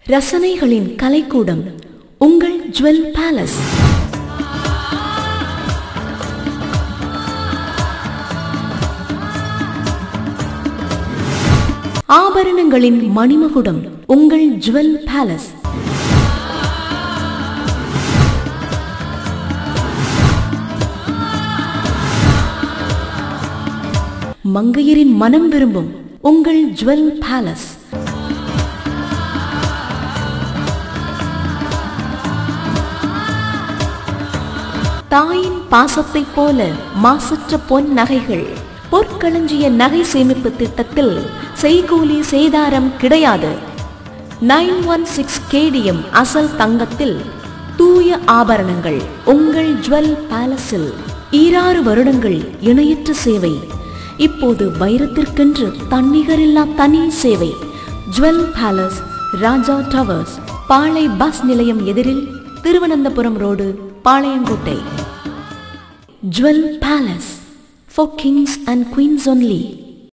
ரசனைகளின் கலைக்கூடம் உங்கள் jewel palace ஆபரணங்களின் மணிமகுடம் உங்கள் jewel palace மங்கையரின் மனம் விரும்பும் உங்கள் ஜுவல் பேலஸ் தாயின் பாசத்தைப் போல மாசற்ற பொன் நகைகள் பொற்களஞ்சிய நகை சேமிப்பு திட்டத்தில் செய்கூலி சேதாரம் கிடையாது நைன் ஒன் சிக்ஸ் கேடிஎம் அசல் தங்கத்தில் தூய ஆபரணங்கள் உங்கள் ஜுவல் பேலஸில் ஈராறு வருடங்கள் இணையற்ற சேவை இப்போது வைரத்திற்கென்று தன்னிகரில்லா தனி சேவை Jewel Palace Raja Towers Palai bus நிலையம் எதிரில் Thiruvananthapuram road Palayamkottai Jewel Palace for kings and queens only